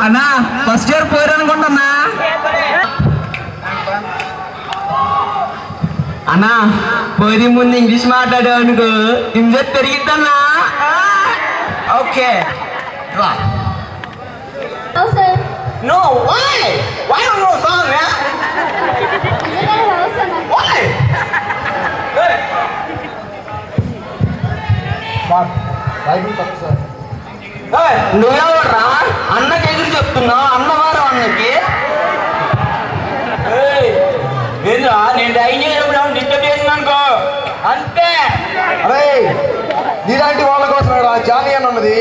అన్నా first year పోయారు అనుకుంటున్నా అన్నా పోయి ముందు ఇంగ్లీష్ మాట్లాడావు అనుకో ఇంజత్ పెరిగిద్దన్నా ఓకే రా No, sir. No, why? Why don't you know song, man? Is it a house or not? Why? నువ్వెవర్రా అన్నకి ఎదురు చెప్తున్నావు అన్నవారు అన్నకి ఏంద్రా నేను డ్రైవింగ్ చేసినప్పుడు డిస్టర్బ్ చేసిన అనుకో అంతే అరే నీలాంటి వాళ్ళ కోసం జానీ అని ఉన్నది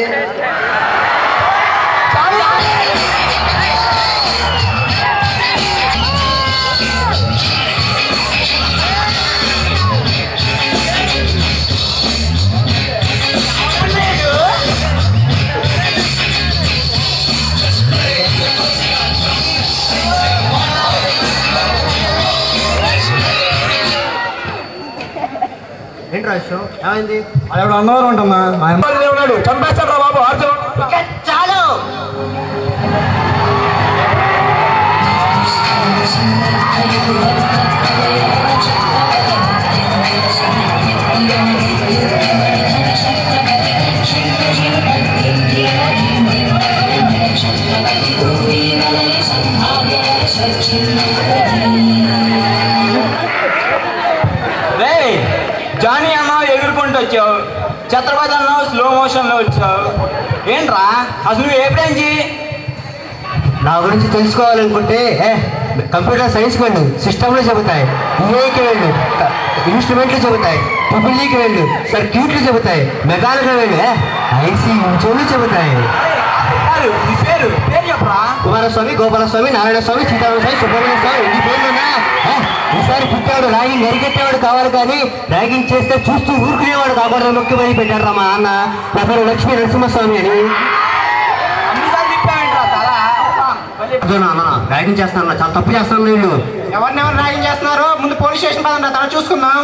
ఏంట్రా విషయం ఏమైంది అది ఎవడు అన్నవారు ఉంటమ్మా మా అమ్మాయి ఉన్నాడు చంపేస్తాడు రా బాబు అర్జున్ చాలు రే జానీ అన్నావు ఎగురుకుంటూ వచ్చావు ఛత్రపతి అన్నావు స్లో మోషన్లో వచ్చావు ఏంట్రా అసలు నువ్వు ఏ బ్రాంచి నా గురించి తెలుసుకోవాలనుకుంటే ఏ, కంప్యూటర్ సైన్స్కి వెళ్ళు సిస్టంలో చెబుతాయి ఈఏకి వెళ్ళు ఇన్స్ట్రుమెంట్లు చెబుతాయి ట్రిపుల్ఈకి వెళ్ళు సర్క్యూట్లు చెబుతాయి మెకానికల్ వెళ్ళు ఏ, ఐసీ ఇంచోళ్ళు చెబుతాయి కాదు, నీ పేరు పేరు చెప్పరా కుమారస్వామి గోపాలస్వామి నారాయణ స్వామి సీతారామ స్వామి సుబ్రహ్మణ్య స్వామి ఈ పేర్లు ఉన్నాయా? ఏ, ఈసారి పుట్టాడు ర్యాగింగ్ నరికెట్టేవాడు కావాలి కానీ ర్యాగింగ్ చేస్తే చూస్తూ ఊరుకునేవాడు కాకూడదు ముఖ్యమని పెట్టాడు రా మా అన్న నా పేరు లక్ష్మీ నరసింహస్వామి అని అన్నిసార్లు తిప్పావేంట్రా తల అబ్బా, మళ్ళీ ఇదిగో నాన్న ర్యాగింగ్ చేస్తాను చాలా తప్పు చేస్తాను వీళ్ళు ఎవరినెవరు ర్యాగింగ్ చేస్తున్నారు ముందు పోలీస్ స్టేషన్ పదండి తన చూసుకుందాం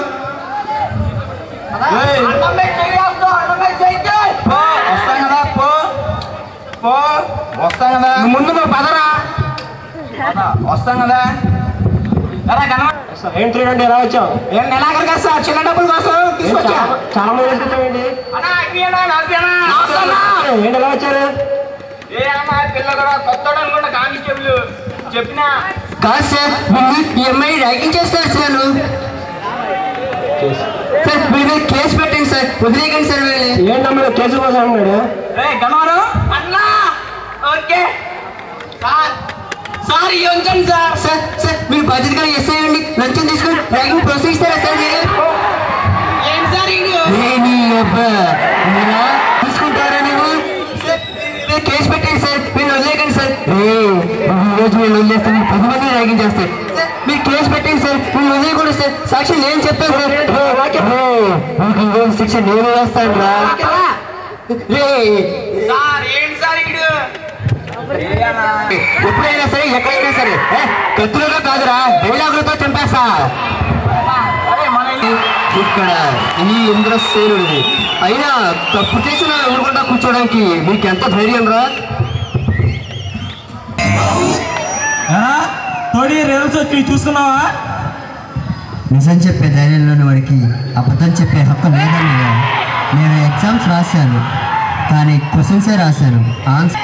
ఏయ్, అన్నం పెట్టి చేస్తావు, అన్నం పెట్టి చేయితే. పో, వస్తాం కదా పో పో వస్తాం కదా నువ్వు ముందు నువ్వు పదరా పద, వస్తాం కదా ఎరా కనవ ఏంటి రండి ఎలా వచ్చావు ఏం నెలాఖరు కదా సార్ చిన్న డబ్బుల కోసం తీసుకొచ్చా చాలా మంది వేసుకొచ్చావేంటి అన్నా అగ్గియనా నడిపియనా వస్తానా ఏంటి ఎలా వచ్చారు ఏ అమ్మా పిల్ల కూడా కొత్తడు అనుకుంటా కానిస్టేబుల్ చెప్పినా కాదు సార్ ఈ అమ్మాయి ర్యాగింగ్ చేస్తారు సార్ సార్ వీళ్ళ మీద కేసు పెట్టండి సార్ వదిలేకండి సార్ వీళ్ళని ఏంటమ్మా కేసు కోసం అన్నాడు రే గణవరం అన్నా ఓకే సార్ సార్ ఇవి ఉంచండి సార్ సార్ సార్ మీరు బాధ్యతగా ఎస్ఐ అండి లంచం తీసుకొని ర్యాగింగ్ ప్రోత్సహిస్తారా సార్ మీరు ఏం సార్ ఇది లేని అబ్బా మీరా తీసుకుంటారా నువ్వు సార్ మీరు కేసు పెట్టండి సార్ మీరు వదిలేకండి సార్ ఏ ఈ రోజు మీరు వదిలేస్తాను పది మంది ర్యాగింగ్ చేస్తారు సార్ మీరు కేసు పెట్టండి సార్ మీరు వదిలేయకూడదు సార్ సాక్షి నేను చెప్తాను సార్ ఏ, మీకు ఈ రోజు శిక్ష నేను వేస్తాను రా రే సార్ ఏంటి సార్ ఇడు ఎప్పుడైనా సరే ఎక్కడైనా సరే ఏ, కత్తులతో కాదురా డైలాగులతో చంపేస్తా అరే మన ఇక్కడ ఈ ఇంద్రసేనుడిది అయినా తప్పు చేసిన ఊరుకుండా కూర్చోడానికి మీకు ఎంత ధైర్యం రా తోడి రిజల్ట్స్ వచ్చి చూసుకున్నావా నిజం చెప్పే ధైర్యంలోని వాడికి అబద్ధం చెప్పే హక్కు లేదన్నయ్య నేను ఎగ్జామ్స్ రాశాను కానీ క్వశ్చన్సే రాశాను ఆన్సర్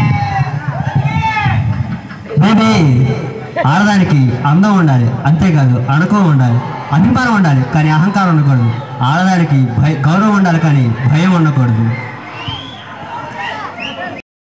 బేబీ ఆడదానికి అందం ఉండాలి అంతేకాదు అణుకం ఉండాలి అభిమానం ఉండాలి కానీ అహంకారం ఉండకూడదు ఆడదానికి భయ గౌరవం ఉండాలి కానీ భయం ఉండకూడదు